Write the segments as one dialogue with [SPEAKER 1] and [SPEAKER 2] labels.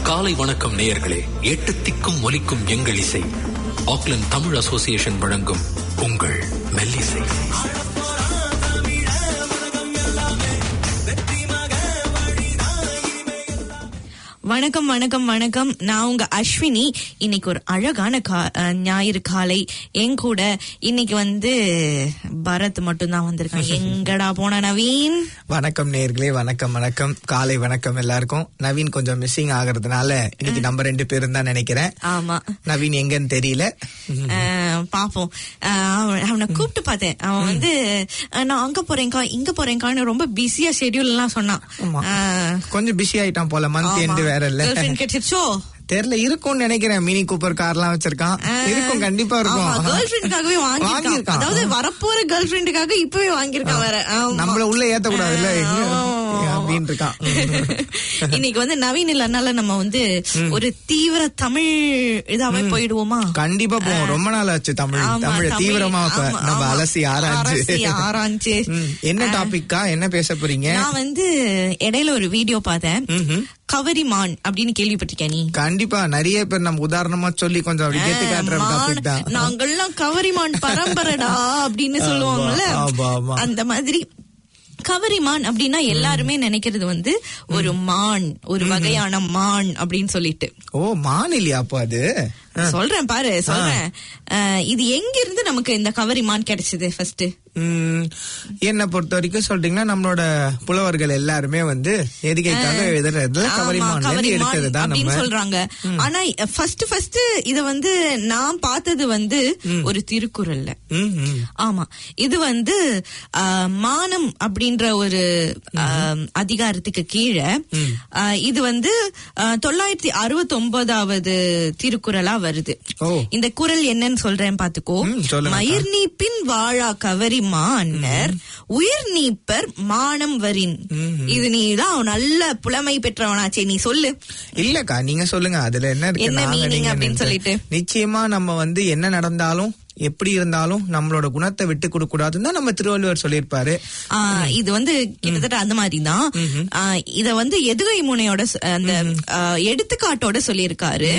[SPEAKER 1] காலை வணக்கம் நேயர்களே எட்டு திக்கும் ஒலிக்கும் எங்கள் இசை ஆக்லாந்து தமிழ் அசோசியேஷன் வழங்கும் உங்கள் மெல்லிசை
[SPEAKER 2] வணக்கம் வணக்கம் வணக்கம் நான் உங்க அஸ்வினி இன்னைக்கு ஒரு அழகான கா- அஹ், ஞாயிறு காலை என் கூட இன்னைக்கு வந்து பரத் மட்டும் தான் வந்திருக்கான் எங்கடா போன நவீன்
[SPEAKER 3] வணக்கம் நேர்களே வணக்கம் வணக்கம் காலை வணக்கம் எல்லாருக்கும் நவீன் கொஞ்சம் மிஸ்ஸிங் ஆகுறதுனால இன்னைக்கு நம்ம ரெண்டு பேரும் தான் நினைக்கிறேன்
[SPEAKER 2] ஆமா
[SPEAKER 3] நவீன் எங்கன்னு தெரியல
[SPEAKER 2] அஹ், பாப்போம் அஹ், அவன்- அவனை கூப்பிட்டு பார்த்தேன் அவன் வந்து அஹ், நான் அங்க போறேன்க்கா இங்க போறேன்க்கான்னு ரொம்ப பிஸியா ஷெட்யூல் எல்லாம் சொன்னான்
[SPEAKER 3] ஆமா.
[SPEAKER 2] அஹ்,
[SPEAKER 3] கொஞ்சம் பிஸி ஆயிட்டான் போல மந்த்
[SPEAKER 2] ஆமா.
[SPEAKER 3] எண்டு வேற இல்ல
[SPEAKER 2] Girlfriend கிடைச்சிருச்சோ
[SPEAKER 3] தெரியல இருக்கும்னு நினைக்கிறேன் மினி கூப்பர் கார்லாம் வச்சிருக்கான் இருக்கும் கண்டிப்பா இருக்கும்
[SPEAKER 2] கேர்ள் ஃபிரெண்டுக்காகவே வாங்கியிருக்கான்
[SPEAKER 3] வாங்கியிருக்கான்.
[SPEAKER 2] அதாவது வரப்போற கேர்ள் ஃபிரெண்டுக்காக இப்பவே வாங்கியிருக்கான் வேற ஆமா.
[SPEAKER 3] நம்மள உள்ள ஏத்த கூடாதுல்ல எங்க
[SPEAKER 2] ஆமா.
[SPEAKER 3] அப்படின்னு இருக்கான்
[SPEAKER 2] இன்னைக்கு வந்து நவீன் இல்லனால நம்ம வந்து ஒரு தீவிர தமிழ் இதாவே போயிடுவோமா
[SPEAKER 3] கண்டிப்பா போவோம் ரொம்ப நாள் ஆச்சு தமிழ்
[SPEAKER 2] ஆமா,
[SPEAKER 3] தமிழ
[SPEAKER 2] தமிழ்.
[SPEAKER 3] தீவிரமா இப்ப
[SPEAKER 2] ஆமா,
[SPEAKER 3] நம்ம
[SPEAKER 2] ஆமா.
[SPEAKER 3] அலசி ஆராய்ஞ்சு
[SPEAKER 2] அலசி ஆராய்ஞ்சு.
[SPEAKER 3] ம், என்ன டாபிக்கா என்ன பேச போறீங்க
[SPEAKER 2] நான் வந்து இடையில ஒரு வீடியோ பார்த்தேன் கவரிமான் அப்படின்னு கேள்விப்பட்டிருக்கேன் நீ
[SPEAKER 3] கண்டிப்பா நிறைய பேர் நம்ம உதாரணமா சொல்லி கொஞ்சம் அப்படி கேட்டு காட்டுற
[SPEAKER 2] மான்,
[SPEAKER 3] டாபிக் தான்
[SPEAKER 2] நாங்கெல்லாம் கவரிமான் பரம்பரடா அப்படின்னு சொல்லுவாங்கல்ல
[SPEAKER 3] ஆமா, ஆமா.
[SPEAKER 2] அந்த மாதிரி கவரிமான் அப்படின்னா எல்லாருமே நினைக்கிறது வந்து ஒரு மான் ஒரு வகையான மான் அப்படின்னு சொல்லிட்டு
[SPEAKER 3] ஓ மான் இல்லையா அப்போ அது
[SPEAKER 2] சொல்றேன் பாரு சொல்றேன் அஹ், இது எங்க இருந்து நமக்கு இந்த கவரிமான் கிடைச்சது ஃபர்ஸ்ட்
[SPEAKER 3] ம், என்னை பொறுத்த வரைக்கும் சொல்றீங்கன்னா நம்மளோட புலவர்கள் எல்லாருமே வந்து எதுகைக்காக எழுதுறதுல கவரிமான் எடுத்தது தான்
[SPEAKER 2] அப்படின்னு
[SPEAKER 3] நம்ம
[SPEAKER 2] சொல்றாங்க ஆனா ஃபர்ஸ்ட் ஃபர்ஸ்ட் இத வந்து நான் பார்த்தது வந்து ஒரு திருக்குறள்ல
[SPEAKER 3] ம், ம்.
[SPEAKER 2] ஆமா இது வந்து ஆஹ், மானம் அப்படின்ற ஒரு ஆஹ், அதிகாரத்துக்கு கீழே ஆஹ், இது வந்து ஆஹ், தொள்ளாயிரத்தி அறுபத்தி ஒன்பதாவது திருக்குறளா வருது
[SPEAKER 3] ஓ.
[SPEAKER 2] இந்த குறள் என்னன்னு சொல்றேன் பாத்துக்கோ
[SPEAKER 3] ம், சொல்லுங்க.
[SPEAKER 2] மயிர் நீப்பின் வாழா கவரி மான்னர் உயிர் நீப்பர் மானம் வரின் இது நீதான் நல்ல புலமை பெற்றவனாச்சே நீ சொல்லு
[SPEAKER 3] இல்லக்கா நீங்க சொல்லுங்க அதுல என்ன இருக்கு
[SPEAKER 2] என்ன
[SPEAKER 3] நாங்க
[SPEAKER 2] meaning
[SPEAKER 3] நீங்க
[SPEAKER 2] அப்படின்னு
[SPEAKER 3] நினைச்சு-
[SPEAKER 2] சொல்லிட்டு?
[SPEAKER 3] நிச்சயமா நம்ம வந்து என்ன நடந்தாலும் எப்படி இருந்தாலும் நம்மளோட குணத்தை விட்டு கொடுக்க கூடாதுன்னு தான் நம்ம திருவள்ளுவர் சொல்லியிருப்பாரு
[SPEAKER 2] ஆஹ் இது வந்து கிட்டத்தட்ட அந்த மாதிரி தான் இத வந்து எதுகை முனையோட சொ- அந்த ஆஹ், எடுத்துக்காட்டோட சொல்லியிருக்காரு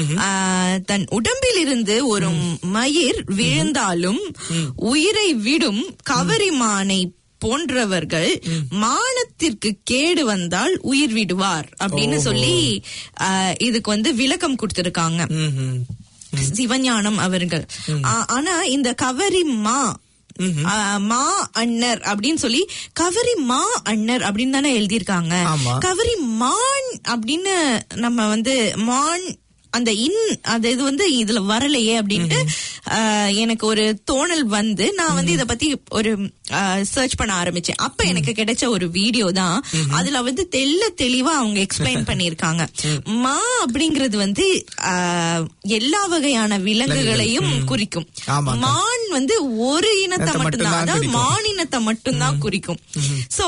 [SPEAKER 2] ஆஹ், தன் உடம்பில் இருந்து ஒரு மயிர் விழுந்தாலும் உயிரை விடும் கவரிமானை போன்றவர்கள் மானத்திற்கு கேடு வந்தால் உயிர் விடுவார் அப்படின்னு சொல்லி ஆஹ், இதுக்கு வந்து விளக்கம் கொடுத்திருக்காங்க
[SPEAKER 3] ம், ம்.
[SPEAKER 2] சிவஞானம் அவர்கள் ஆ- ஆனா இந்த கவரி மா ஆ, மா அண்ணர் அப்படின்னு சொல்லி கவரி மா அண்ணர் அப்படின்னு தானே எழுதியிருக்காங்க
[SPEAKER 3] ஆமா.
[SPEAKER 2] கவரி மான் அப்படின்னு நம்ம வந்து மான் அந்த இன் அந்த இது வந்து இதுல வரலையே அப்படின்ட்டு ஆ, எனக்கு ஒரு தோணல் வந்து நான் வந்து இத பத்தி ஒரு சர்ச் பண்ண ஆரம்பிச்சேன் அப்ப எனக்கு கிடைச்ச ஒரு வீடியோ தான் அதுல வந்து தெள்ள தெளிவா அவங்க எக்ஸ்பிளைன் பண்ணிருக்காங்க மா அப்படிங்கிறது வந்து ஆ, எல்லா வகையான விலங்குகளையும் குறிக்கும்
[SPEAKER 3] ஆமாக்கா.
[SPEAKER 2] மான் வந்து ஒரு இனத்தை
[SPEAKER 3] இனத்தை
[SPEAKER 2] மட்டும்தான்
[SPEAKER 3] மட்டும்தான்
[SPEAKER 2] அதாவது
[SPEAKER 3] குறிக்கும்.
[SPEAKER 2] மானினத்தை மட்டும்தான் குறிக்கும் சோ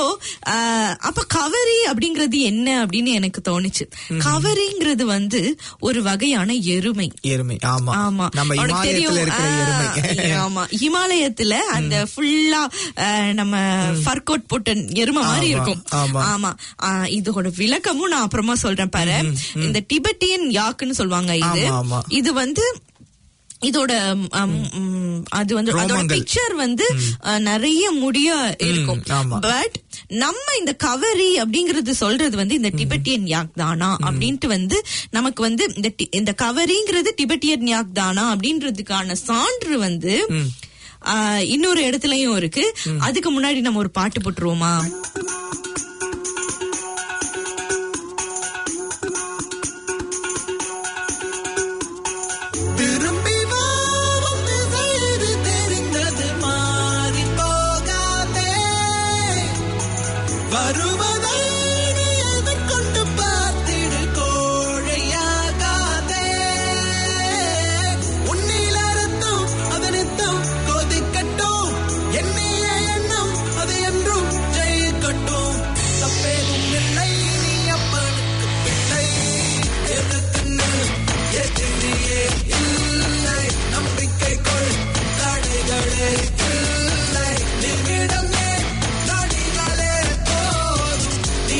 [SPEAKER 2] அப்ப கவரி அப்படிங்கிறது என்ன அப்படின்னு எனக்கு தோணுச்சு கவரிங்கிறது வந்து ஒரு வகையான எருமை
[SPEAKER 3] எருமை ஆமா
[SPEAKER 2] ஆமா
[SPEAKER 3] நம்ம
[SPEAKER 2] உனக்கு
[SPEAKER 3] இமாலயத்துல
[SPEAKER 2] தெரியும்,
[SPEAKER 3] இருக்கிற எருமை
[SPEAKER 2] ஆ, ஆமா இமாலயத்துல அந்த ஃபுல்லா நம்ம ஃபர்கோட் போட்ட எருமை மாதிரி
[SPEAKER 3] ஆமா,
[SPEAKER 2] இருக்கும்
[SPEAKER 3] ஆமா.
[SPEAKER 2] ஆமா ஆ, இதோட விளக்கமும் நான் அப்புறமா சொல்றேன் பாரு இந்த டிபெட்டியன் யாக்குன்னு சொல்லுவாங்க இது
[SPEAKER 3] ஆமா, ஆமா.
[SPEAKER 2] இது வந்து இதோட ம், ம், அது வந்து அதோட
[SPEAKER 3] ரோமங்கள்.
[SPEAKER 2] பிக்சர் வந்து அஹ், நிறைய முடியா இருக்கும்
[SPEAKER 3] ஆமா.
[SPEAKER 2] பட் நம்ம இந்த கவரி அப்படிங்கறது சொல்றது வந்து இந்த டிபெட்டியன் யாக் தானா அப்படின்ட்டு வந்து நமக்கு வந்து இந்த டி- இந்த கவரிங்கிறது டிபெட்டியன் யாக் தானா அப்படின்றதுக்கான சான்று வந்து ஆஹ், இன்னொரு இடத்துலயும் இருக்கு அதுக்கு முன்னாடி நம்ம ஒரு பாட்டு போட்டுருவோமா
[SPEAKER 4] திரும்பி வாரும் திசையது தெரிந்தது மாறி போகாதே வருவதை நீ எதிர்கொண்டு பார்த்திடு கோழையாகாதே உன்னில் அறுத்தும் அதனித்தும் கொதிக்கட்டும் எண்ணிய எண்ணம் அது என்றும் ஜெயிக்கட்டும் தப்பேதும் இல்லை நீ அப்பனுக்கு பிள்ளை எதிர்த்து நில், எதிரியே இல்லை நம்பிக்கை கொள் தடைகளே இல்லை நிமிடமே நொடிகளே போதும் நீ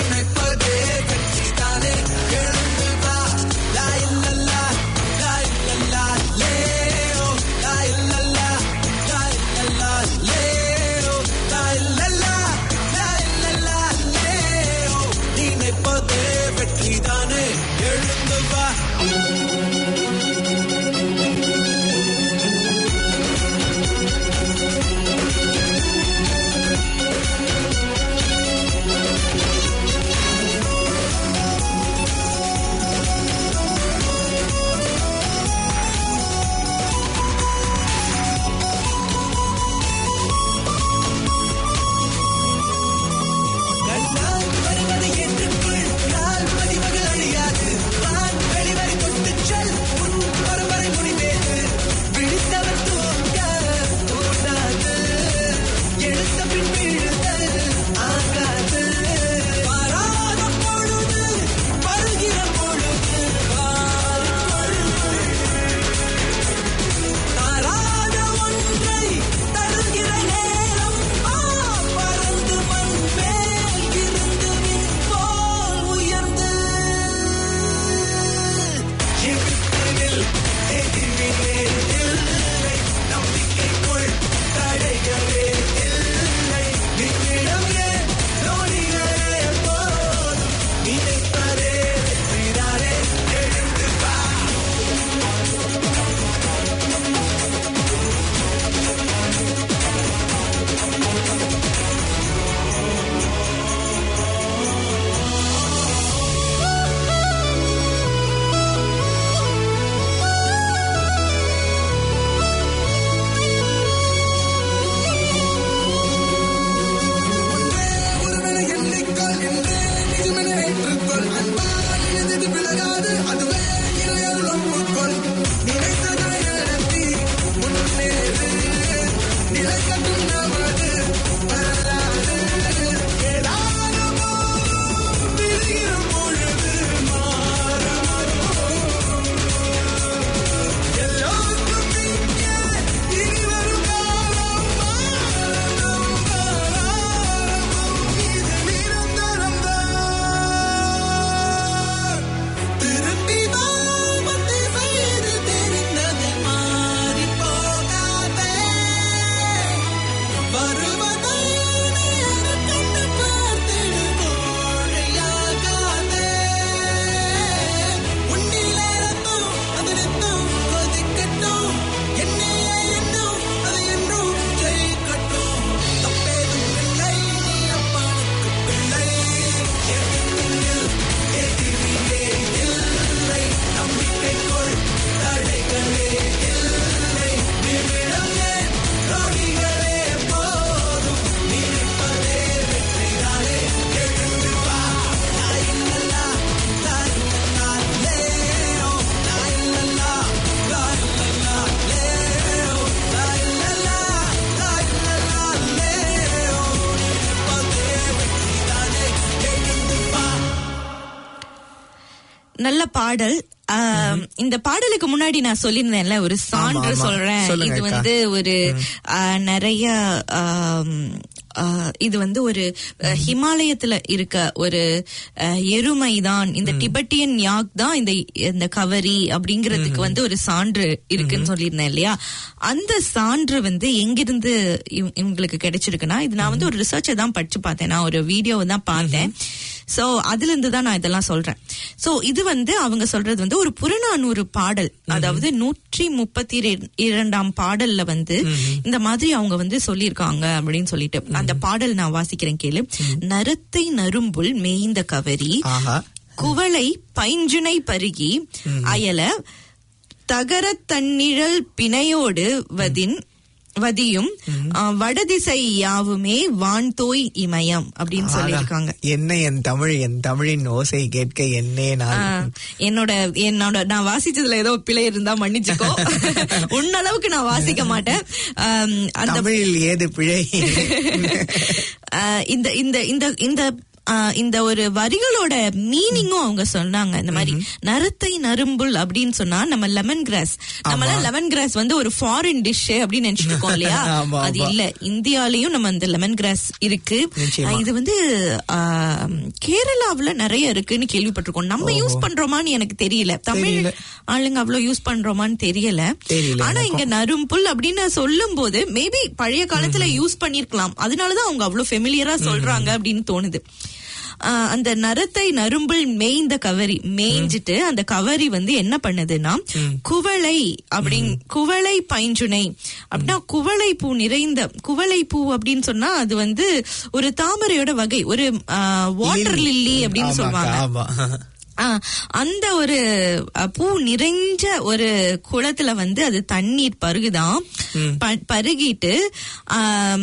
[SPEAKER 4] கண்ணால் வருவதை ஏற்றுக்கொள் நாள் பதிவுகள் அழியாது வான் வெளிவரை தொட்டுச் செல் உன் பரம்பரை முடிவேது விழித்தவர் தூங்க தோண்டாது எழுத்த பின் வீழுதல் ஆகாது வராத பொழுது வருகிற பொழுது தாராத ஒன்றை தருகிற நேரம் ஆ பறந்து மண் மேல் இருந்து விண் போல் உயர்ந்து எதிர்த்ததில் எதிர்விலே இல்லை நம்பிக்கைக்குள் தடைகளே இல்லை நிமிடமே நொடிகளே போதும் நினைப்பதே வெற்றிதானே எழுந்து வா ஒருவனை எண்ணிக்கொள் என்று நிஜமென ஏற்றுக்கொள் அன்பால் இணைந்தது விலகாது அதுவே இறையருள் ஒப்புக்கொள் நினைத்ததை நடத்தி முன்னேறு நிலைக்கட்டும் நமது வரலாறு ஏதானமோ விரிகிற பொழுது மாறுமோ எல்லோருக்கும் இங்கே இனி வரும் காலம் மாறும் இது நிரந்தரம் திருப்பி வாபத்தை செய்து தெரிந்ததை மாறி போகாதே வருவதை நேரம் கண்டு பார்த்திடு கோழையாகாதே உன்னில் ரத்தம் அது ரத்தம் கொதிக்கட்டும் என்னே எண்ணம் அது என்றும் ஜெயிக்கட்டும் தப்பேதும் இல்லை நீ அப்பனுக்கு பிள்ளை எதிரில் எதிரிலே இல்லை நம்பிக்கைக்குள் தடைகளே இல்லை நிமிடமே நொடிகளே போதும் நினைப்பதே வெற்றிதானே எழுந்து வா லாயில்லா லாயில்லா லேரோ லாயில்லா லாயில்லா லேரோ லாயில்லா லாயில்லா லேரோ நினைப்பதே வெற்றிதானே எழுந்து வா
[SPEAKER 2] நல்ல பாடல் ஆம், இந்த பாடலுக்கு முன்னாடி நான் சொல்லியிருந்தேன்ல ஒரு சான்று
[SPEAKER 3] ஆமா.
[SPEAKER 2] சொல்றேன்
[SPEAKER 3] சொல்லுங்க
[SPEAKER 2] இது
[SPEAKER 3] அக்கா.
[SPEAKER 2] வந்து ஒரு ஆ, நிறைய ஆம், ஆ, இது வந்து ஒரு அ, ஹிமாலயத்துல இருக்க ஒரு எருமை தான் இந்த டிபெட்டியன் யாக் தான் இந்த இந்த கவரி அப்படிங்கிறதுக்கு வந்து ஒரு சான்று இருக்குன்னு சொல்லியிருந்தேன் இல்லையா அந்த சான்று வந்து எங்கிருந்து இவ- இவங்களுக்கு கிடைச்சிருக்குன்னா இது நான் வந்து ஒரு ரிசர்ச்சை தான் படிச்சு பார்த்தேன் நான் ஒரு வீடியோவை தான் பார்த்தேன் சோ அதுல இருந்து தான் நான் இதெல்லாம் சொல்றேன் சோ இது வந்து அவங்க சொல்றது வந்து ஒரு புறநானூறு பாடல் அதாவது நூற்றி முப்பத்தி இரண்டாம் பாடல்ல வந்து இந்த மாதிரி அவங்க வந்து சொல்லியிருக்காங்க அப்படின்னு சொல்லிட்டு அந்த பாடல் நான் வாசிக்கிறேன் கேளு நரத்தை நரும்புல் மேய்ந்த கவரி
[SPEAKER 3] ஆஹா
[SPEAKER 2] குவளை பைஞ்சுனை பருகி அயல தகரத் தன்னிழல் பிணையோடு வதின் வதியும் ஆ, வடதிசை யாவுமே வான்தோய் இமயம் அப்படின்னு சொல்லியிருக்காங்க
[SPEAKER 3] என்ன என் தமிழ் என் தமிழின் ஓசை கேட்க என்னே
[SPEAKER 2] ஆ,
[SPEAKER 3] நான்
[SPEAKER 2] என்னோட என்னோட நான் வாசிச்சதுல ஏதோ பிழை இருந்தா மன்னிச்சுக்கோ உன்னளவுக்கு நான் வாசிக்க மாட்டேன் ஆம், அந்த
[SPEAKER 3] தமிழில் ஏது பிழை
[SPEAKER 2] ஆ, இந்த இந்த இந்த இந்த ஆ, இந்த ஒரு வரிகளோட மீனிங்கும் அவங்க சொன்னாங்க இந்த மாதிரி நரத்தை நரும்புல் அப்படின்னு சொன்னா நம்ம லெமன் கிராஸ் நம்ம லெமன் கிராஸ் வந்து ஒரு ஃபாரின் டிஷ் அப்படின்னு நினைச்சிட்டு இருக்கோம் இல்லையா
[SPEAKER 3] ஆமா,
[SPEAKER 2] அது
[SPEAKER 3] ஆமா.
[SPEAKER 2] இல்ல இந்தியாலயும் நம்ம இந்த லெமன் கிராஸ் இருக்கு
[SPEAKER 3] நிச்சயமா.
[SPEAKER 2] இது வந்து ஆ, கேரளாவுல நிறைய இருக்குன்னு கேள்விப்பட்டிருக்கோம் நம்ம யூஸ் பண்றோமான்னு எனக்கு தெரியல தமிழ்
[SPEAKER 3] தெரியல.
[SPEAKER 2] ஆளுங்க அவ்வளவு யூஸ் பண்றோமான்னு தெரியல
[SPEAKER 3] தெரியல
[SPEAKER 2] ஆனா இங்க நரும்புல் அப்படின்னு சொல்லும் போது மேபி பழைய காலத்துல யூஸ் பண்ணிருக்கலாம் அதனாலதான் அவங்க அவ்வளவு ஃபெமிலியரா சொல்றாங்க அப்படின்னு தோணுது ஆஹ், அந்த நரத்தை நரும்பில் மேய்ந்த கவரி மேய்ஞ்சிட்டு அந்த கவரி வந்து என்ன பண்ணுதுன்னா குவளை அப்படின் குவளை பைஞ்சுனை அப்படின்னா குவளை பூ நிறைந்த குவளை பூ அப்படின்னு சொன்னா அது வந்து ஒரு தாமரையோட வகை ஒரு வாட்டர் லில்லி அப்படின்னு
[SPEAKER 3] ஆமாக்கா,
[SPEAKER 2] சொல்லுவாங்க
[SPEAKER 3] ஆமா
[SPEAKER 2] ஆ, அந்த ஒரு அ, பூ நிறைஞ்ச ஒரு குளத்துல வந்து அது தண்ணீர் பருகுதான் ப- பருகிட்டு ஆம்,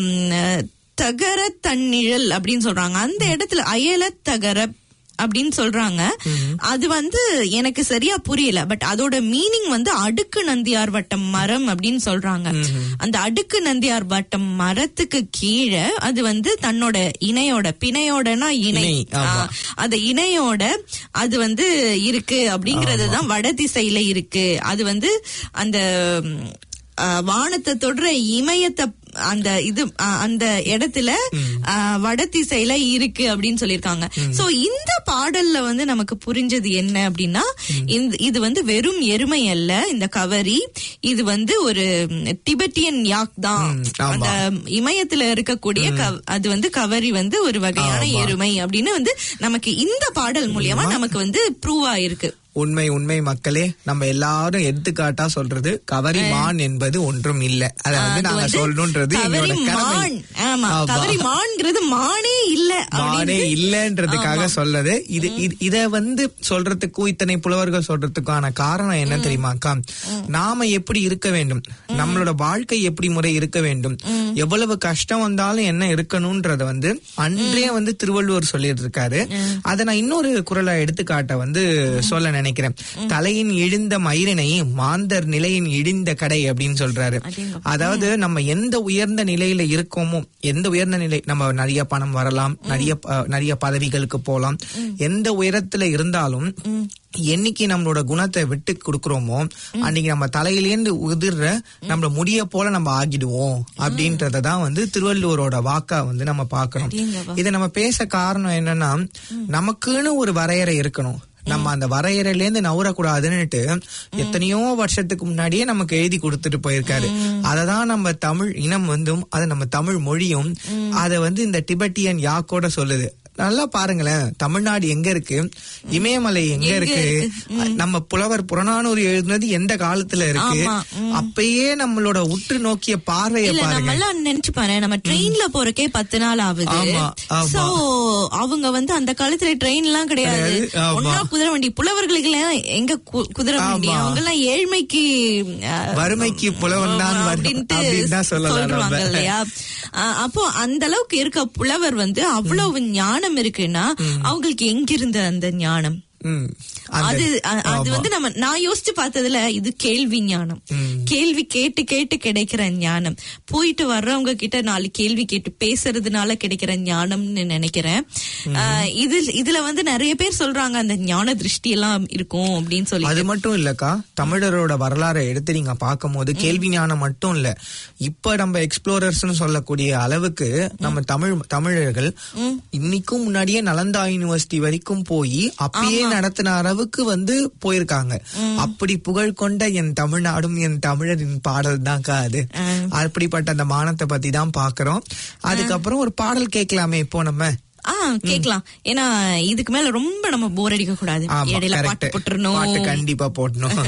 [SPEAKER 2] தகர தன்னிழல் அப்படின்னு சொல்றாங்க அந்த இடத்துல அயல தகர அப்படின்னு சொல்றாங்க அது வந்து எனக்கு சரியா புரியல பட் அதோட மீனிங் வந்து அடுக்கு நந்தியார் வட்டம் மரம் அப்படின்னு சொல்றாங்க அந்த அடுக்கு நந்தியார் வட்டம் மரத்துக்கு கீழே அது வந்து தன்னோட இணையோட பிணையோடனா இணை
[SPEAKER 3] இணை, ஆமா.
[SPEAKER 2] ஆ, அந்த இணையோட அது வந்து இருக்கு அப்படிங்கறது தான் வட திசையில இருக்கு அது வந்து அந்த ம், ஆ, வானத்தை தொடுற இமயத்தை அந்த இது ஆ, அந்த இடத்துல ஆ, வட திசையில இருக்கு அப்படின்னு சொல்லியிருக்காங்க சோ இந்த பாடல்ல வந்து நமக்கு புரிஞ்சது என்ன அப்படின்னா இந்த- இது வந்து வெறும் எருமை அல்ல இந்த கவரி இது வந்து ஒரு ம், திபெத்தியன் யாக் தான்
[SPEAKER 3] ம், ஆமா.
[SPEAKER 2] அந்த இமயத்துல இருக்கக்கூடிய கவ- அது வந்து கவரி வந்து ஒரு வகையான எருமை அப்படின்னு வந்து நமக்கு இந்த பாடல் மூலியமா நமக்கு வந்து ப்ரூவ் ஆயிருக்கு
[SPEAKER 3] உண்மை உண்மை மக்களே நம்ம எல்லாரும் எடுத்துக்காட்டா சொல்றது கவரி மான் என்பது ஒன்றும் இல்ல அத வந்து
[SPEAKER 2] அது
[SPEAKER 3] நாங்க
[SPEAKER 2] வந்து
[SPEAKER 3] சொல்லணும்ன்றது எங்களோட
[SPEAKER 2] கவரி
[SPEAKER 3] கடமை
[SPEAKER 2] மான் ஆமா
[SPEAKER 3] ஆமா.
[SPEAKER 2] கவரி மான்ங்கிறது மானே இல்ல
[SPEAKER 3] மானே
[SPEAKER 2] அப்படின்னு
[SPEAKER 3] இல்லன்றதுக்காக சொல்லது இது இது- இத வந்து சொல்றதுக்கும் இத்தனை புலவர்கள் சொல்றதுக்கான காரணம் என்ன தெரியுமாக்கா நாம எப்படி இருக்க வேண்டும் நம்மளோட வாழ்க்கை எப்படி முறை இருக்க வேண்டும் எவ்வளவு கஷ்டம் வந்தாலும் என்ன இருக்கணும்ன்றத வந்து அன்றே வந்து திருவள்ளுவர் சொல்லிட்டு இருக்காரு அத நான் இன்னொரு குரலா எடுத்துக்காட்ட வந்து சொல்ல நினைக்கிறேன் தலையின் இழிந்த மயிரினை மாந்தர் நிலையின் இழிந்த கடை அப்படின்னு சொல்றாரு அதாவது நம்ம எந்த உயர்ந்த நிலையில இருக்கோமோ எந்த உயர்ந்த நிலை நம்ம நிறைய பணம் வரலாம் நிறைய ப- நிறைய பதவிகளுக்கு போலாம் எந்த உயரத்துல இருந்தாலும் என்னைக்கு நம்மளோட குணத்தை விட்டு கொடுக்கறோமோ அன்னைக்கு நம்ம தலையிலேந்து உதிர்ற நம்ம முடிய போல நம்ம ஆகிடுவோம் அப்படின்றத தான் வந்து திருவள்ளுவரோட வாக்கா வந்து நம்ம பார்க்கணும் இதை நம்ம பேச காரணம் என்னன்னா நமக்குன்னு ஒரு வரையறை இருக்கணும் நம்ம அந்த வரையறையில இருந்து நவரக்கூடாதுன்னுட்டு எத்தனையோ வருஷத்துக்கு முன்னாடியே நமக்கு எழுதி கொடுத்துட்டு போயிருக்காரு அததான் நம்ம தமிழ் இனம் வந்தும் அது நம்ம தமிழ் மொழியும் அதை வந்து இந்த டிபெட்டியன் யாக்கோட சொல்லுது நல்லா பாருங்களேன் தமிழ்நாடு எங்க இருக்கு இமயமலை எங்க இருக்கு நம்ம புலவர் புறநானூறு எழுதுனது எந்த காலத்துல இருக்கு
[SPEAKER 2] ஆமா,
[SPEAKER 3] அப்பயே நம்மளோட உற்று நோக்கிய பார்வையை
[SPEAKER 2] இல்ல
[SPEAKER 3] பாருங்க
[SPEAKER 2] நம்ம எல்லாம் நினைச்சு பாரு நம்ம ட்ரெயின்ல போறக்கே பத்து நாள் ஆகுது
[SPEAKER 3] ஆமா, ஆமா.
[SPEAKER 2] சோ அவங்க வந்து அந்த காலத்துல ட்ரெயின் எல்லாம் கிடையாது
[SPEAKER 3] கிடையாது, ஆமா.
[SPEAKER 2] ஒன்னா குதிரை வண்டி புலவர்களுக்கு எல்லாம் எங்க கு- குதிரை வண்டி
[SPEAKER 3] ஆமா.
[SPEAKER 2] அவங்க எல்லாம் ஏழ்மைக்கு அஹ்,
[SPEAKER 3] வறுமைக்கு புலவன் தான் வரும்
[SPEAKER 2] அப்படின்ட்டு
[SPEAKER 3] அப்படின்னு தான் சொல்லலாம்
[SPEAKER 2] சொல்றாங்க
[SPEAKER 3] நம்ம.
[SPEAKER 2] இல்லையா அஹ் அப்போ அந்த அளவுக்கு இருக்க புலவர் வந்து அவ்வளவு ஞானம் இருக்குன்னா அவங்களுக்கு எங்கிருந்த அந்த ஞானம்
[SPEAKER 3] ம். அந்த-
[SPEAKER 2] அது அ- அது
[SPEAKER 3] ஆமா.
[SPEAKER 2] வந்து நம்ம நான் யோசிச்சு பார்த்ததுல இது கேள்வி ஞானம் கேள்வி கேட்டு கேட்டு கிடைக்கிற ஞானம் போயிட்டு வர்றவங்க கிட்ட நாலு கேள்வி கேட்டு பேசுறதுனால கிடைக்கிற ஞானம்னு நினைக்கிறேன் ஆஹ் இது இதுல வந்து நிறைய பேர் சொல்றாங்க அந்த ஞான திருஷ்டி எல்லாம் இருக்கும் அப்படின்னு சொல்லி
[SPEAKER 3] அது மட்டும் இல்லக்கா தமிழரோட வரலாறை எடுத்து நீங்க பார்க்கும்போது கேள்வி ஞானம் மட்டும் இல்ல இப்ப நம்ம எக்ஸ்ப்ளோரர்ஸ் சொல்லக்கூடிய அளவுக்கு நம்ம தமிழ் தமிழர்கள் இன்னைக்கும் முன்னாடியே நலந்தா யூனிவர்சிட்டி வரைக்கும் போய் அப்பயே நடத்தின அளவுக்கு வந்து போயிருக்காங்க அப்படி புகழ் கொண்ட என் தமிழ்நாடும் என் தமிழரின் பாடல் தான்க்கா அது அப்படிப்பட்ட அந்த மானத்தை பத்தி தான் பாக்குறோம் அதுக்கப்புறம் ஒரு பாடல் கேட்கலாமே இப்போ நம்ம
[SPEAKER 2] ஆ கேக்கலாம் ஏன்னா இதுக்கு மேல ரொம்ப நம்ம போர் அடிக்க கூடாது
[SPEAKER 3] ஆமா
[SPEAKER 2] இடையில
[SPEAKER 3] correct.
[SPEAKER 2] பாட்டு
[SPEAKER 3] பாட்டு
[SPEAKER 2] போட்டுறணும்
[SPEAKER 3] கண்டிப்பா போடணும்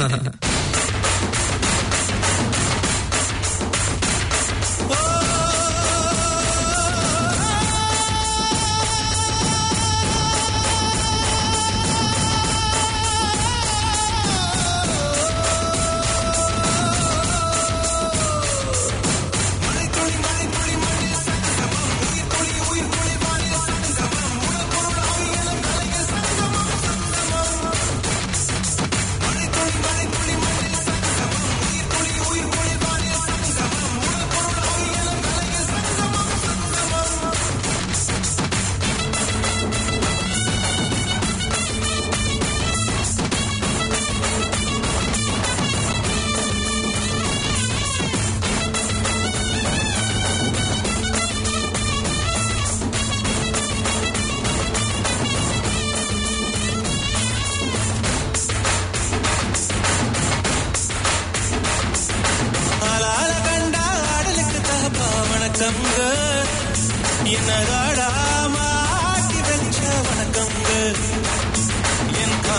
[SPEAKER 4] ஆளால கண்டா ஆடலுக்கு தகப்பா வணக்கம்ங்க என்னதாடா மாட்டி வச்ச வணக்கம்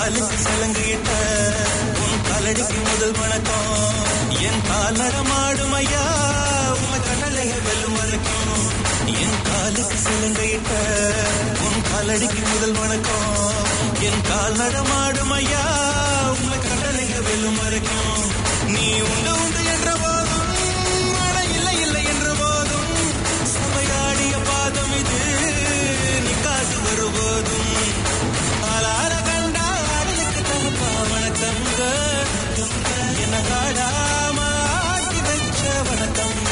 [SPEAKER 4] காலுக்கு சலங்கையிட்ட உன் காலடிக்கு முதல் வணக்கம் என் கால் நடமாடும் ஐயா உன் கண்ணலைய வெல்லும் வரைக்கும் என் காலுக்கு சலங்கையிட்ட உன் காலடிக்கு முதல் வணக்கம் என் கால் நடமாடும் ஐயா உன் கண்ணலைய வெல்லும் வரைக்கும் நீ உண்டு உண்டு என்ற போதும் அட இல்லை இல்லை என்ற போதும் சபையாடிய பாதம் இது நீ காட்டு வருபோதும் ஆளார கண்டா அடலுக்கு தகப்பா வணக்கங்க என்ன காடாம ஆட்டி வச்ச வணக்கங்க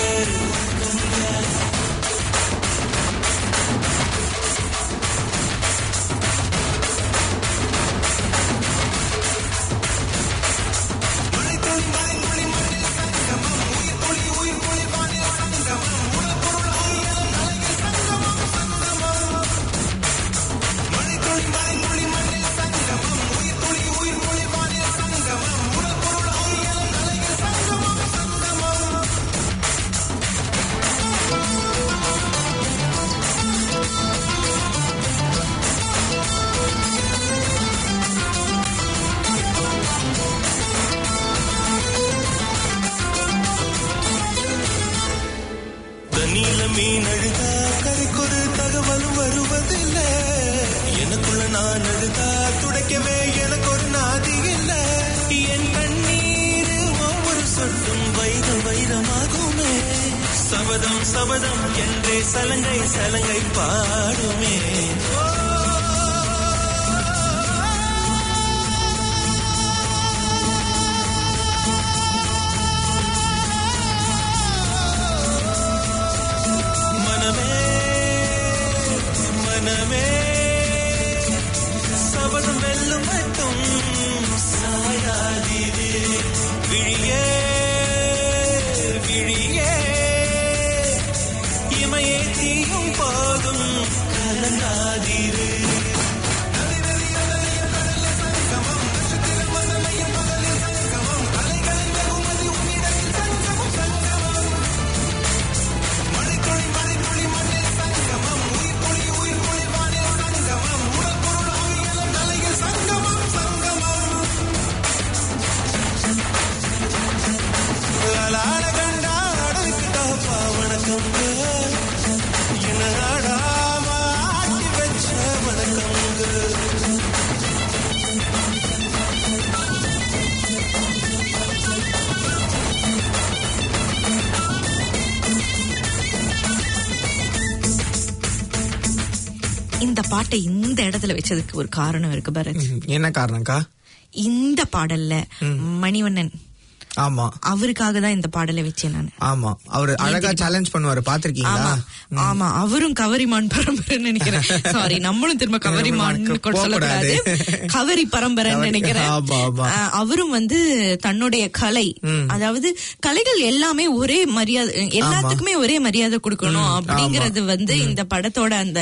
[SPEAKER 4] தண்ணியில மீன் அழுதா கரைக்கொரு தகவலும் வருவதில்லை எனக்குள்ள நான் அழுதா துடைக்கவே எனக்கு ஒரு நாதி இல்லை என் கண்ணீர் ஒவ்வொரு சொட்டும் வைர வைரமாகுமே சபதம் சபதம் என்றே சலங்கை சலங்கை பாடுமே மனமே மனமே சபதம் வெல்லும் மட்டும் சாயாதீரே விழியே விழியே இமையே தீயும் போதும் கலங்காதீரே ஆளாட கண்டா அடலுக்கு தகப்பா வணக்கங்க என்ன ஆடாம ஆட்டி வச்ச வணக்கங்க
[SPEAKER 2] இந்த பாட்டை இந்த இடத்துல வச்சதுக்கு ஒரு காரணம் இருக்கு பரத்
[SPEAKER 3] ம், என்ன காரணம்க்கா
[SPEAKER 2] இந்த பாடல்ல மணிவண்ணன்
[SPEAKER 3] ஆமா
[SPEAKER 2] அவருக்காக தான் இந்த பாடலை வச்சேன் நான்
[SPEAKER 3] ஆமா அவரு அழகா சேலஞ்ச் பண்ணுவாரு பாத்திருக்கீங்களா
[SPEAKER 2] ஆமா ஆமா அவரும் கவரிமான் பரம்பரைன்னு நினைக்கிறேன் சாரி நம்மளும் திரும்ப கவரிமான் கூட சொல்லக்கூடாது
[SPEAKER 3] போகக்கூடாது.
[SPEAKER 2] கவரி பரம்பரைன்னு
[SPEAKER 3] கவரி-
[SPEAKER 2] நினைக்கிறேன்
[SPEAKER 3] ஆமா, ஆமா.
[SPEAKER 2] ஆஹ், அவரும் வந்து தன்னுடைய கலை அதாவது கலைகள் எல்லாமே ஒரே மரியாதை எல்லாத்துக்குமே ஒரே மரியாதை கொடுக்கணும் அப்படிங்கறது வந்து இந்த படத்தோட அந்த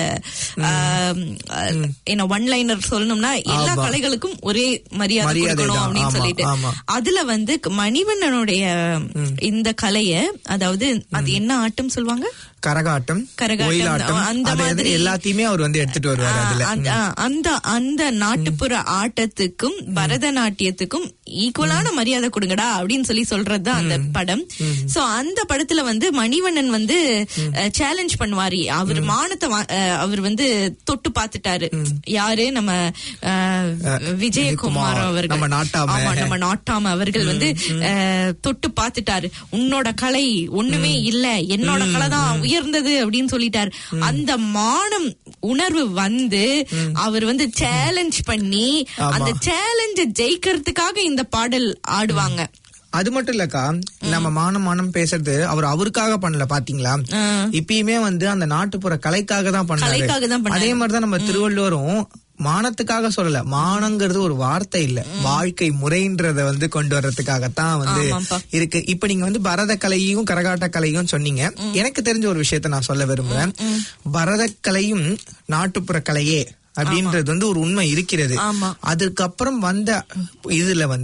[SPEAKER 2] ஆஹ், என்ன ஒன் லைனர் சொல்லணும்னா எல்லா
[SPEAKER 3] ஆமா.
[SPEAKER 2] கலைகளுக்கும் ஒரே மரியாதை
[SPEAKER 3] மரியாதை
[SPEAKER 2] கொடுக்கணும்
[SPEAKER 3] தான்.
[SPEAKER 2] அப்படின்னு
[SPEAKER 3] ஆமா,
[SPEAKER 2] சொல்லிட்டு
[SPEAKER 3] ஆமா.
[SPEAKER 2] அதுல வந்து மணிவண்ணனுடைய இந்த கலைய அதாவது அது என்ன ஆட்டம் சொல்லுவாங்க
[SPEAKER 3] கரகாட்டம்
[SPEAKER 2] கரகாட்டம்,
[SPEAKER 3] ஒயிலாட்டம்
[SPEAKER 2] அந்த
[SPEAKER 3] அது அது
[SPEAKER 2] மாதிரி-
[SPEAKER 3] எல்லாத்தையுமே அவர் வந்து எடுத்துட்டு வருவாரு அதுல
[SPEAKER 2] ஆ, அந்த- ஆ, அந்த அந்த நாட்டுப்புற ஆட்டத்துக்கும் பரதநாட்டியத்துக்கும் ஈக்குவலான மரியாதை கொடுங்கடா அப்படின்னு சொல்லி சொல்றதுதான் அந்த படம் சோ அந்த படத்துல வந்து மணிவண்ணன் வந்து சேலஞ்ச் பண்ணுவாரு அவர் மானத்தை வா- அஹ், அவர் வந்து தொட்டு பார்த்துட்டாரு யாரு நம்ம அஹ், விஜயகுமார்
[SPEAKER 3] விஜயகுமார்,
[SPEAKER 2] அவர்கள்
[SPEAKER 3] நம்ம நாட்டாம.
[SPEAKER 2] ஆமா, நம்ம நாட்டாம அவர்கள் வந்து அஹ், தொட்டு பார்த்துட்டாரு உன்னோட கலை ஒண்ணுமே இல்ல என்னோட கலை தான் உயர்ந்தது அப்படின்னு சொல்லிட்டாரு அந்த மானம் உணர்வு வந்து அவர் வந்து சேலஞ்ச் பண்ணி
[SPEAKER 3] ஆமா.
[SPEAKER 2] அந்த சேலஞ்ச ஜெயிக்கிறதுக்காக இந்த பாடல் ஆடுவாங்க
[SPEAKER 3] அது மட்டும் இல்லக்கா நம்ம மானம் மானம் பேசுறது அவர் அவருக்காக பண்ணல பாத்தீங்களா
[SPEAKER 2] ஆ.
[SPEAKER 3] இப்பயுமே வந்து அந்த நாட்டுப்புற கலைக்காக தான்
[SPEAKER 2] கலைக்காக தான்
[SPEAKER 3] பண்ணாரு
[SPEAKER 2] பண்ணாரு.
[SPEAKER 3] அதே மாதிரிதான் நம்ம திருவள்ளுவரும் மானத்துக்காக சொல்லல மானங்கிறது ஒரு வார்த்தை இல்ல வாழ்க்கை முறைன்றத வந்து கொண்டு வர்றதுக்காகத்தான் வந்து
[SPEAKER 2] ஆமாப்பா.
[SPEAKER 3] இருக்கு இப்ப நீங்க வந்து பரத கலையும் கரகாட்ட கலையும் சொன்னீங்க எனக்கு தெரிஞ்ச ஒரு விஷயத்த நான் சொல்ல விரும்புறேன் பரத கலையும் நாட்டுப்புற கலையே அப்படின்றது வந்து ஒரு உண்மை இருக்கிறது
[SPEAKER 2] ஆமா.
[SPEAKER 3] அதுக்கப்புறம் வந்த இதுல வந்து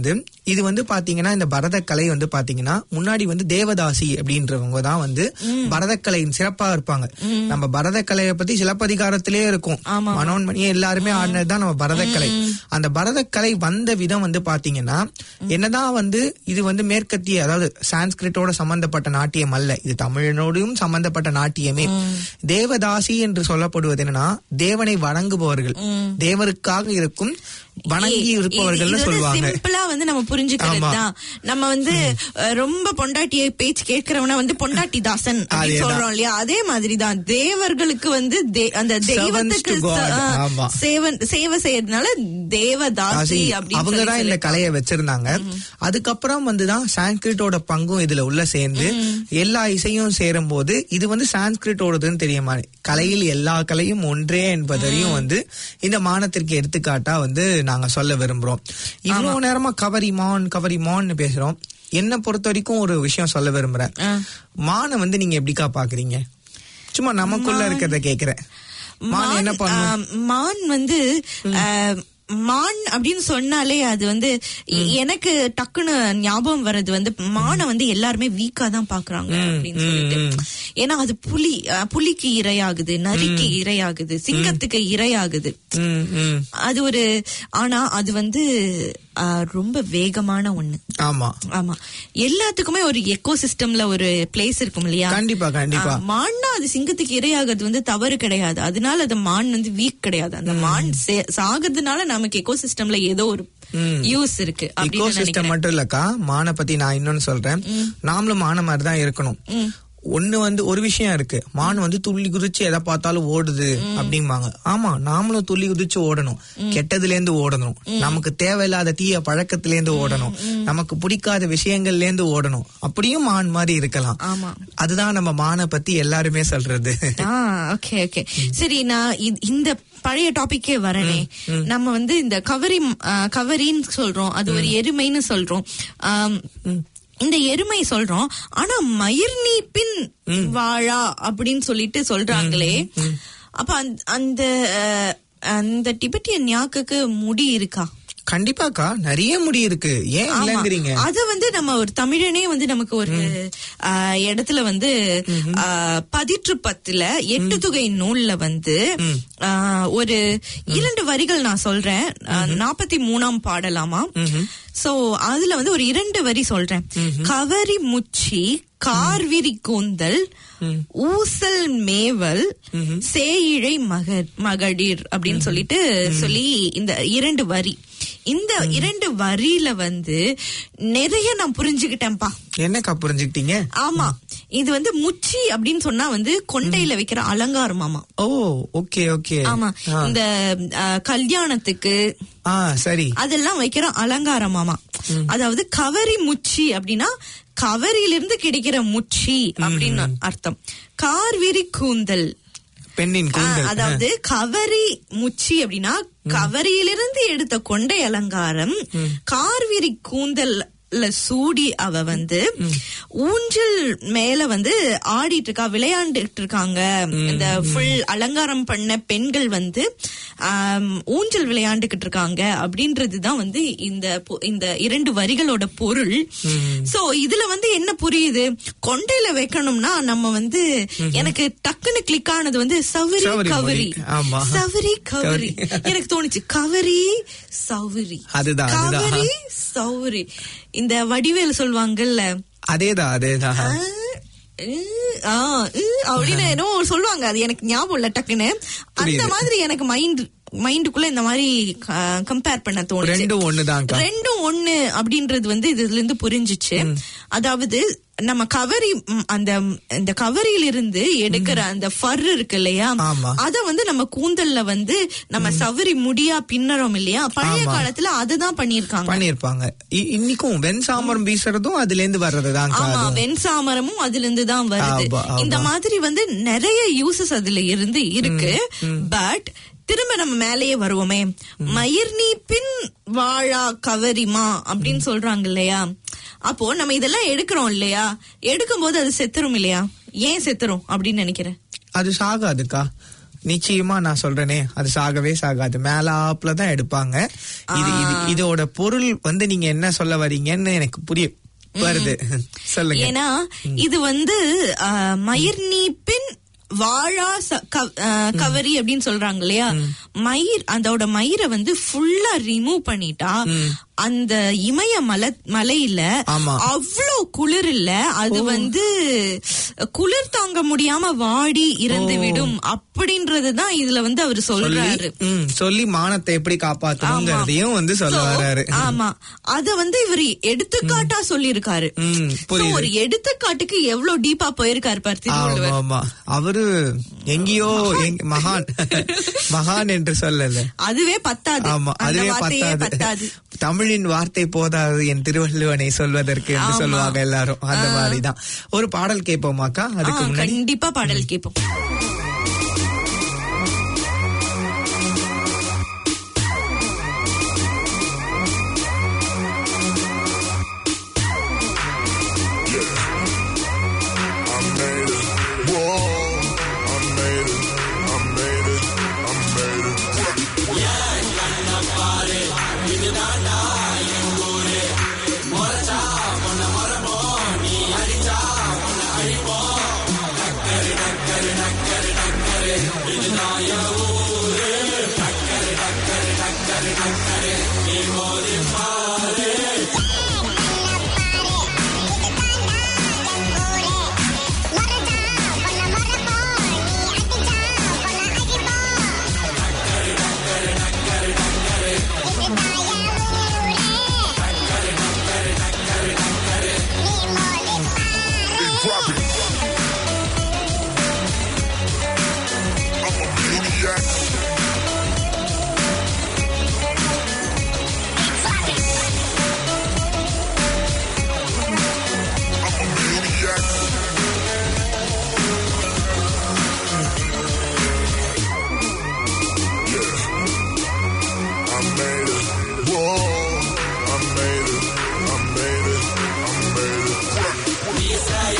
[SPEAKER 3] இது வந்து பாத்தீங்கன்னா இந்த பரதக்கலை வந்து பாத்தீங்கன்னா முன்னாடி வந்து தேவதாசி அப்படின்றவங்க தான் வந்து பரதக்கலையின் சிறப்பா இருப்பாங்க நம்ம பரதக்கலையை பத்தி சிலப்பதிகாரத்திலே இருக்கும்
[SPEAKER 2] ஆமா.
[SPEAKER 3] மனோன்மணியே எல்லாருமே ஆடினது தான் நம்ம பரதக்கலை அந்த பரதக்கலை வந்த விதம் வந்து பாத்தீங்கன்னா என்னதான் வந்து இது வந்து மேற்கத்திய அதாவது சான்ஸ்கிரிட்டோட சம்பந்தப்பட்ட நாட்டியம் அல்ல இது தமிழனோடும் சம்பந்தப்பட்ட நாட்டியமே தேவதாசி என்று சொல்லப்படுவது என்னன்னா தேவனை வணங்குபவர்கள் தேவருக்காக இருக்கும் வணங்கி இருப்பவர்கள்னு சொல்லுவாங்க
[SPEAKER 2] சிம்பிளா வந்து நம்ம புரிஞ்சுக்கிறது
[SPEAKER 3] ஆமா.
[SPEAKER 2] தான் நம்ம வந்து அஹ், ரொம்ப பொண்டாட்டியை பேச்சு கேட்கிறவன வந்து பொண்டாட்டி தாசன் அப்படின்னு
[SPEAKER 3] அதேதான்.
[SPEAKER 2] சொல்றோம் இல்லையா அதே மாதிரி தான் தேவர்களுக்கு வந்து தே- அந்த தெய்வத்துக்கு
[SPEAKER 3] to God.
[SPEAKER 2] ச- ஆ,
[SPEAKER 3] ஆமா.
[SPEAKER 2] சேவன் சேவை செய்யறதுனால தேவதாசி அப்படின்னு
[SPEAKER 3] அவங்க
[SPEAKER 2] சொல்லி
[SPEAKER 3] தான் இந்த
[SPEAKER 2] சொல்லிருக்காங்க.
[SPEAKER 3] கலையை வச்சிருந்தாங்க அதுக்கப்புறம் வந்துதான் சான்ஸ்கிரிட்டோட பங்கும் இதுல உள்ள சேர்ந்து எல்லா இசையும் சேரும் போது இது வந்து சான்ஸ்கிரிட்டோடதுன்னு தெரியுமா கலையில் எல்லா கலையும் ஒன்றே என்பதையும் வந்து இந்த மானத்திற்கு எடுத்துக்காட்டா வந்து நாங்க சொல்ல விரும்புறோம் இவ்வளவு நேரமா கவரி மான் கவரி மான்னு பேசுறோம் என்ன பொறுத்த வரைக்கும் ஒரு விஷயம் சொல்ல விரும்புறேன்
[SPEAKER 2] ஆ.
[SPEAKER 3] மானை வந்து நீங்க எப்படிக்கா பாக்குறீங்க சும்மா நமக்குள்ள இருக்கிறத கேக்குறேன் மான் என்ன பண்ணும்
[SPEAKER 2] ஆ, மான் வந்து ஆ, மான் அப்படின்னு சொன்னாலே அது வந்து எ- எனக்கு டக்குன்னு ஞாபகம் வர்றது வந்து மானை வந்து எல்லாருமே வீக்கா தான் பாக்குறாங்க அப்படின்னு சொல்லிட்டு ஏன்னா அது புலி ஆ, புலிக்கு இரையாகுது நரிக்கு இரையாகுது சிங்கத்துக்கு இரையாகுது
[SPEAKER 3] ம், ம்.
[SPEAKER 2] அது ஒரு ஆனா அது வந்து ஆ, ரொம்ப வேகமான ஒண்ணு
[SPEAKER 3] ஆமா
[SPEAKER 2] ஆமா எல்லாத்துக்குமே ஒரு எக்கோ சிஸ்டம்ல ஒரு பிளேஸ் இருக்கும் இல்லையா
[SPEAKER 3] கண்டிப்பா கண்டிப்பா
[SPEAKER 2] ஆ, மான்னா அது சிங்கத்துக்கு இரையாகிறது வந்து தவறு கிடையாது அதனால அது மான் வந்து வீக் கிடையாது அந்த மான் சே- சாகிறதுனால நமக்கு எக்கோ சிஸ்டம்ல ஏதோ ஒரு யூஸ் இருக்கு
[SPEAKER 3] இக்கோ
[SPEAKER 2] அப்படின்னு
[SPEAKER 3] சிஸ்டம்
[SPEAKER 2] நினைக்கிறேன்
[SPEAKER 3] மட்டும் இல்லக்கா மானை பத்தி நான் இன்னொன்னு சொல்றேன் நாமளும் மான மாதிரி தான் இருக்கணும் ஒண்ணு வந்து ஒரு விஷயம் இருக்கு மான் வந்து துள்ளி குதிச்சு எதை பார்த்தாலும் ஓடுது அப்படிம்பாங்க ஆமா நாமளும் துள்ளி குதிச்சு ஓடணும் கெட்டதுல இருந்து ஓடணும் நமக்கு தேவையில்லாத தீய பழக்கத்துல இருந்து ஓடணும் நமக்கு பிடிக்காத விஷயங்கள்ல இருந்து ஓடணும் அப்படியும் மான் மாதிரி இருக்கலாம்
[SPEAKER 2] ஆமா
[SPEAKER 3] அதுதான் நம்ம மானை பத்தி எல்லாருமே சொல்றது
[SPEAKER 2] ஆ ஓகே ஓகே சரி நான் இ- இந்த பழைய டாபிக்கே வரனே நம்ம வந்து இந்த கவரி ஆ, கவரின்னு சொல்றோம் அது ஒரு எருமைன்னு சொல்றோம் ஆம், இந்த எருமை சொல்றோம் ஆனா மயிர் நீப்பின் வாழா அப்படின்னு சொல்லிட்டு சொல்றாங்களே அப்ப அந்த- அந்த அஹ், அந்த டிபெட்டியன் ஞாக்குக்கு முடி இருக்கா
[SPEAKER 3] கண்டிப்பாக்கா நிறைய முடி இருக்கு ஏன்
[SPEAKER 2] ஆமா.
[SPEAKER 3] இல்லைங்கிறீங்க
[SPEAKER 2] அத வந்து நம்ம ஒரு தமிழனே வந்து நமக்கு ஒரு ஆ, இடத்துல வந்து ஆ, பதிற்று பத்துல எட்டு தொகை நூல்ல வந்து ஆ, ஒரு இரண்டு வரிகள் நான் சொல்றேன் நாற்பத்தி மூணாம் பாடலாமா சோ அதுல வந்து ஒரு இரண்டு வரி சொல்றேன் கவரி முச்சி கார்விரி கூந்தல் ஊசல் மேவல் சேயிழை மகர் மகளிர் அப்படின்னு சொல்லிட்டு சொல்லி இந்த இரண்டு வரி இந்த இரண்டு வரியில வந்து நிறைய நான் புரிஞ்சுக்கிட்டேன்ப்பா
[SPEAKER 3] என்னக்கா புரிஞ்சுக்கிட்டீங்க
[SPEAKER 2] ஆமா இது வந்து முச்சி அப்படின்னு சொன்னா வந்து கொண்டையில வைக்கிற அலங்காரமாமா
[SPEAKER 3] ஓ ஓகே ஓகே
[SPEAKER 2] ஆமா
[SPEAKER 3] ஆ.
[SPEAKER 2] இந்த ஆ, கல்யாணத்துக்கு
[SPEAKER 3] ஆ சரி
[SPEAKER 2] அதெல்லாம் வைக்கிற அலங்காரமாமா அதாவது கவரி முச்சி அப்படின்னா கவரியிலிருந்து கிடைக்கிற முச்சி அப்படின்னு அர்த்தம் கார்விரி கூந்தல்
[SPEAKER 3] பெண்ணின்
[SPEAKER 2] ஆ,
[SPEAKER 3] கூந்தல்
[SPEAKER 2] அதாவது கவரி முச்சி அப்படின்னா கவரியிலிருந்து எடுத்த கொண்டை அலங்காரம் கார்விரி கூந்தல் சூடி அவ வந்து ஊஞ்சல் மேல வந்து ஆடிட்டு இருக்கா விளையாண்டுட்டு இருக்காங்க இந்த ஃபுல் அலங்காரம் பண்ண பெண்கள் வந்து ஆம், ஊஞ்சல் விளையாண்டுகிட்டு இருக்காங்க அப்படின்றதுதான் வந்து இந்த பொ- இந்த இரண்டு வரிகளோட பொருள் சோ இதுல வந்து என்ன புரியுது கொண்டையில வைக்கணும்னா நம்ம வந்து எனக்கு டக்குன்னு கிளிக் ஆனது வந்து சவரி
[SPEAKER 3] சவரி
[SPEAKER 2] கவரி
[SPEAKER 3] மொழி. ஆமா.
[SPEAKER 2] சவரி கவரி எனக்கு தோணுச்சு கவரி சௌரி
[SPEAKER 3] அதுதான், அதுதான்.
[SPEAKER 2] கவரி சௌரி இந்த வடிவேல் சொல்லுவாங்கல்ல
[SPEAKER 3] அதேதான் அதேதான்
[SPEAKER 2] ஆ, உ, ஆ, உ அப்படின்னு என்னோ சொல்லுவாங்க அது எனக்கு ஞாபகம் இல்ல டக்குன்னு அந்த
[SPEAKER 3] புரியுது.
[SPEAKER 2] மாதிரி எனக்கு மைண்ட் மைண்டுக்குள்ள இந்த மாதிரி கம்பேர் பண்ண தோணுச்சு
[SPEAKER 3] ரெண்டும் ஒண்ணுதான்க்கா
[SPEAKER 2] ரெண்டும் ஒண்ணு அப்படின்றது வந்து இதுல இருந்து புரிஞ்சுச்சு அதாவது நம்ம கவரி ம், அந்த இந்த கவரியில இருந்து எடுக்கிற அந்த ஃபர் இருக்கு இல்லையா
[SPEAKER 3] ஆமா.
[SPEAKER 2] அத வந்து நம்ம கூந்தல்ல வந்து நம்ம சவரி முடியா பின்னறோம் இல்லையா பழைய
[SPEAKER 3] ஆமா.
[SPEAKER 2] காலத்துல அததான் பண்ணிருக்காங்க
[SPEAKER 3] பண்ணிருப்பாங்க இ- இன்னிக்கும் வெண் சாமரம் வீசுறதும் அதுல இருந்து வர்றதுதான்
[SPEAKER 2] ஆமா வெண்சாமரமும் அதுல இருந்து தான் வருது
[SPEAKER 3] ஆமா, ஆமா.
[SPEAKER 2] இந்த மாதிரி வந்து நிறைய யூசஸ் அதுல இருந்து இருக்கு பட் திரும்ப நம்ம மேலேயே வருவோமே மயிர் நீப்பின் வாழா கவரிமா அப்படின்னு சொல்றாங்க இல்லையா அப்போ நம்ம இதெல்லாம் எடுக்கிறோம் இல்லையா எடுக்கும் போது அது செத்துரும் இல்லையா ஏன் செத்துரும் அப்படின்னு நினைக்கிறேன்
[SPEAKER 3] அது சாகாதுக்கா நிச்சயமா நான் சொல்றேனே அது சாகவே சாகாது மேலாப்ல தான் எடுப்பாங்க இது இது இதோட பொருள் வந்து நீங்க என்ன சொல்ல வரீங்கன்னு எனக்கு புரிய வருது சொல்லுங்க
[SPEAKER 2] ஏன்னா இது வந்து ஆஹ், மயிர் நீப்பின் வாழா ச- கவ- ஆஹ், கவரி அப்படின்னு சொல்றாங்க இல்லையா மயிர் அதோட மயிரை வந்து ஃபுல்லா ரிமூவ் பண்ணிட்டா அந்த இமய மலை மலையில
[SPEAKER 3] ஆமா.
[SPEAKER 2] அவ்வளோ குளிர் இல்ல அது வந்து குளிர் தாங்க முடியாம வாடி இறந்து விடும் அப்படின்றதுதான் இதுல வந்து அவர்
[SPEAKER 3] சொல்லி
[SPEAKER 2] சொல்றாரு
[SPEAKER 3] ம், சொல்லி மானத்தை எப்படி காப்பாத்தணுங்கிறதையும் வந்து சொல்ல
[SPEAKER 2] So,
[SPEAKER 3] வராரு
[SPEAKER 2] ஆமா அத வந்து இவர் எடுத்துக்காட்டா சொல்லியிருக்காரு
[SPEAKER 3] ம்,
[SPEAKER 2] So,
[SPEAKER 3] புரியுது.
[SPEAKER 2] ஒரு எடுத்துக்காட்டுக்கு எவ்வளவு டீப்பா போயிருக்காரு பாரு
[SPEAKER 3] ஆமா
[SPEAKER 2] திருவள்ளுவர்
[SPEAKER 3] ஆமா அவரு எங்கேயோ எங்க- மகான் மகான் என்று சொல்லல
[SPEAKER 2] அதுவே பத்தாது
[SPEAKER 3] ஆமா
[SPEAKER 2] அந்த
[SPEAKER 3] அதுவே
[SPEAKER 2] வார்த்தையே
[SPEAKER 3] பத்தாது
[SPEAKER 2] பத்தாது
[SPEAKER 3] தமிழின் வார்த்தை போதாது என் திருவள்ளுவனை சொல்வதற்கு என்று
[SPEAKER 2] ஆமா.
[SPEAKER 3] சொல்லுவாங்க எல்லாரும் அந்த மாதிரிதான் ஒரு பாடல் கேட்போமாக்கா அதுக்கு
[SPEAKER 2] ஆ,
[SPEAKER 3] முன்னாடி
[SPEAKER 2] கண்டிப்பா பாடல் கேட்போம்
[SPEAKER 5] I made it. Whoa. I made it. I made it. I made it. Drop it. I'm a maniac. I'm a maniac. Yeah. I made it. Whoa. I made it. I made it. I made it.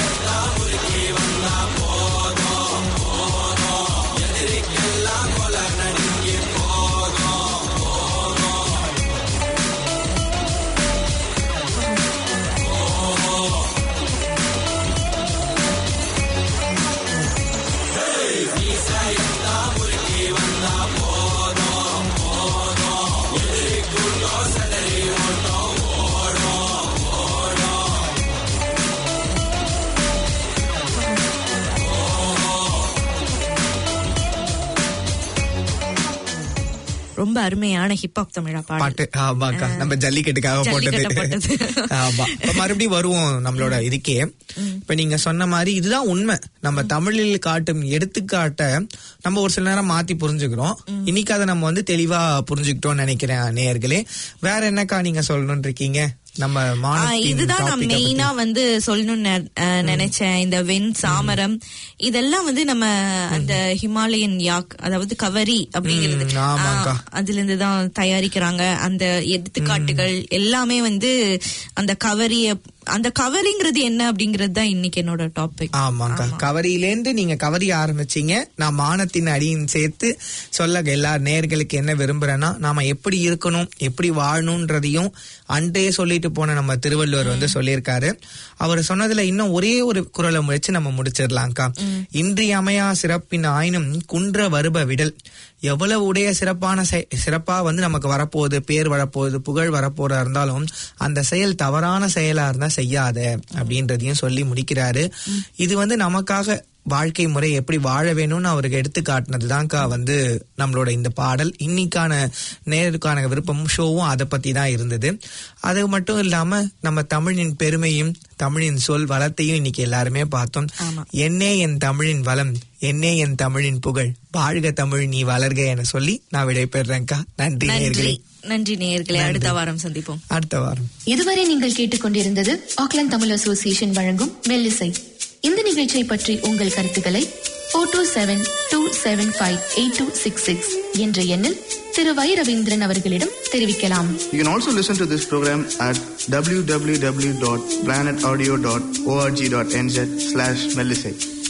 [SPEAKER 2] ரொம்ப அருமையான hip hop தமிழா பாடல்
[SPEAKER 3] பாட்டு ஆமாக்கா நம்ம ஜல்லிக்கட்டுக்காக
[SPEAKER 2] ஜல்லிக்கட்டு
[SPEAKER 3] போட்டது
[SPEAKER 2] போட்டது.
[SPEAKER 3] ஆமா இப்ப மறுபடியும் வருவோம் நம்மளோட இதுக்கே இப்ப நீங்க சொன்ன மாதிரி இதுதான் உண்மை நம்ம தமிழில் காட்டும் எடுத்துக்காட்ட நம்ம ஒரு சில நேரம் மாத்தி புரிஞ்சுக்கிறோம் இன்னைக்கு அதை நம்ம வந்து தெளிவா புரிஞ்சுக்கிட்டோம்னு நினைக்கிறேன் நேயர்களே வேற என்னக்கா நீங்க சொல்லணும்னு இருக்கீங்க நம்ம
[SPEAKER 2] ஆ,
[SPEAKER 3] மானத்தின்
[SPEAKER 2] இதுதான் நான்
[SPEAKER 3] topic-அ பத்தி.
[SPEAKER 2] மெயினா வந்து சொல்லணும்னு நெ- அஹ், நினைச்சேன் இந்த வெண் சாமரம் இதெல்லாம் வந்து நம்ம அந்த ஹிமாலயன் யாக் அதாவது கவரி அப்படிங்கிறது
[SPEAKER 3] ம், ஆமாக்கா.
[SPEAKER 2] ஆ, அதுல இருந்து தான் தயாரிக்கிறாங்க அந்த எடுத்துக்காட்டுகள் எல்லாமே வந்து அந்த கவரிய அந்த கவரிங்கிறது என்ன அப்படிங்கிறது தான் இன்னைக்கு என்னோட டாபிக்
[SPEAKER 3] ஆமாக்கா கவரியிலேந்து நீங்க கவரி ஆரம்பிச்சீங்க நான் மானத்தின் அடியின் சேர்த்து சொல்ல எல்லா நேர்களுக்கு என்ன விரும்புறேன்னா நாம எப்படி இருக்கணும் எப்படி வாழணும்ன்றதையும் அன்றே சொல்லிட்டு போன நம்ம திருவள்ளுவர் வந்து சொல்லியிருக்காரு அவர் சொன்னதுல இன்னும் ஒரே ஒரு குரலை முயற்சி நம்ம முடிச்சிடலாம்க்கா இன்றியமையா சிறப்பின் ஆயினும் குன்ற வருப விடல் எவ்வளவு உடைய சிறப்பான செ- சிறப்பா வந்து நமக்கு வரப்போகுது பேர் வரப்போகுது புகழ் வரப்போறா இருந்தாலும் அந்த செயல் தவறான செயலா இருந்தா செய்யாத அப்படின்றதையும் சொல்லி முடிக்கிறாரு இது வந்து நமக்காக வாழ்க்கை முறை எப்படி வாழ வேணும்னு அவருக்கு எடுத்து காட்டினதுதான்க்கா வந்து நம்மளோட இந்த பாடல் இன்னைக்கான நேருக்கான விருப்பமும் ஷோவும் அதை பத்தி தான் இருந்தது அது மட்டும் இல்லாம நம்ம தமிழின் பெருமையும் தமிழின் சொல் வளத்தையும் இன்னைக்கு எல்லாருமே பார்த்தோம்
[SPEAKER 2] ஆமா.
[SPEAKER 3] என்னே என் தமிழின் வளம் என்னே என் தமிழின் புகழ் வாழ்க தமிழ் நீ வளர்க என சொல்லி நான் விடைபெறேன்க்கா நன்றி
[SPEAKER 2] நன்றி
[SPEAKER 3] நேர்களே
[SPEAKER 2] நன்றி நேயர்களே அடுத்த வாரம் சந்திப்போம்
[SPEAKER 3] அடுத்த வாரம்
[SPEAKER 6] இதுவரை நீங்கள் கேட்டுக்கொண்டிருந்தது ஆக்லாந்து தமிழ் அசோசியேஷன் வழங்கும் மெல்லிசை இந்த நிகழ்ச்சியை பற்றி உங்கள் கருத்துக்களை four two seven two seven five eight two six six என்ற எண்ணில் திரு வை ரவீந்திரன் அவர்களிடம் தெரிவிக்கலாம்
[SPEAKER 7] You can also listen to this program at www.planetaudio.org.nz slash Melisate.